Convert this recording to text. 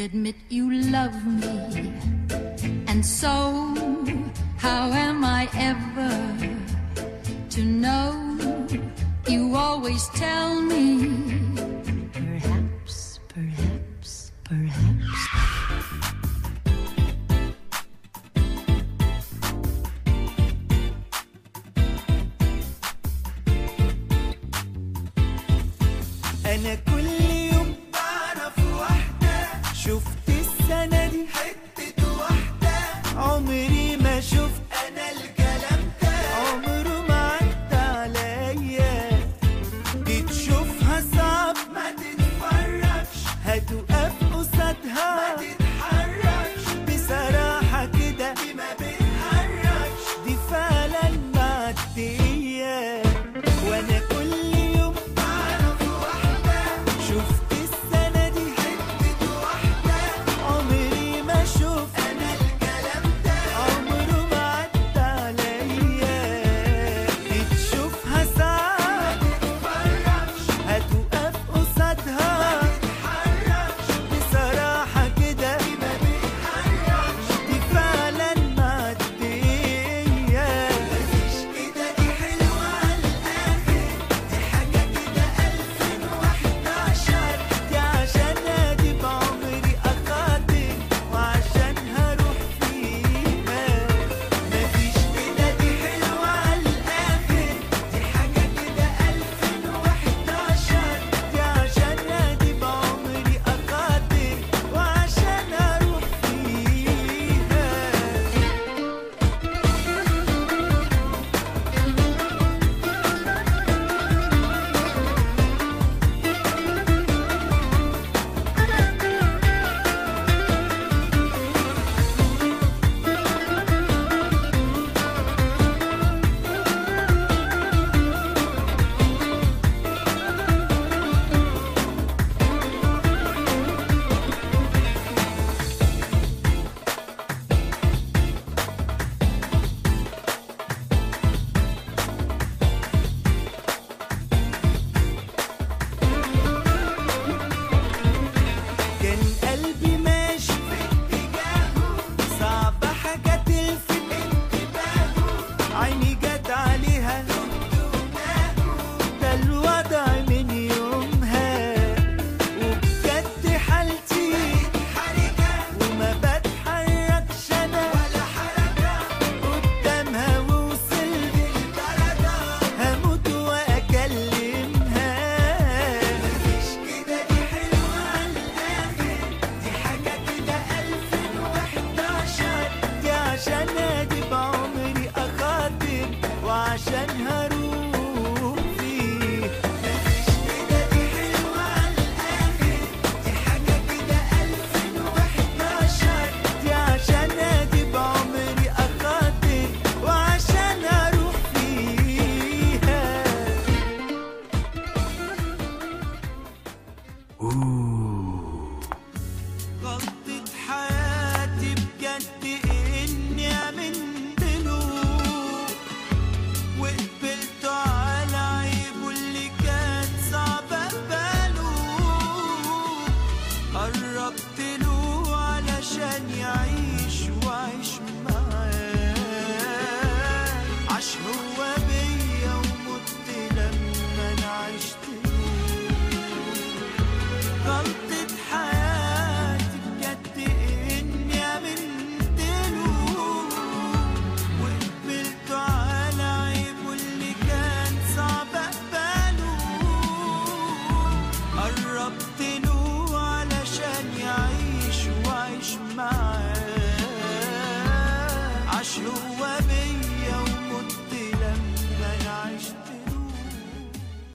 admit you love me. And so, how am I ever to know? You always tell me. Perhaps, perhaps, perhaps. انا كل يوم بعرف واحدة شفت السنة دي حتة واحدة عمري ما شفت انا الكلام ده عمره ما عدى عليا دي تشوفها صعب ما تتفرجش هتوقف قصادها ما تتحركش بصراحة كده دي ما بتهرجش دي فعلا معدية وانا كل يوم بعرف واحدة شفت السنة دي حتة واحدة عمري ما شفت انا الكلام ده عمره ما عدى عليا دي تشوفها صعب تتفرجش هتوقف قصادها تتحركش بصراحة كده دي ما بتحركش دي فعلا معدية مفيش كده دي حلوة على الآخر دي حاجة كده ألفين وحداشر دي عشانها دي بعمري أخاطر وعشانها روح فيها مفيش كده دي حلوة على الآخر دي حاجة كده ألفين وحداشر دي عشانها دي بعمري أخاطر وعشانها روح فيها كان قلبي ماشي في اتجاهه صعب حاجة تلفت انتباهه عيني جت عليها ده الوضع من يومها وبجد حالتي وما بتحركش انا ولا حركة قدامها ووصلت الدرجة هموت واكلمها مفيش كده دي حلوة على الاخر دي حاجة كده 2011 دي عشانها دي بعمري اخاطر وعشانها روحي مفيش كده دي حلوة على الاخر دي حاجة كده 2011 دي عشانها دي بعمري اخاطر وعشانها روح فيها غلطة حياتي بجد إني آمنت له وقبلت على عيبه اللي كان صعب أقبله قربت له علشان يعيش وعيش معاه عاش هو بيا ومت لما أنا عشت له غلطة حياتي بجد إني آمنت له وقبلت على عيبه اللي كان صعب أقبله قربت له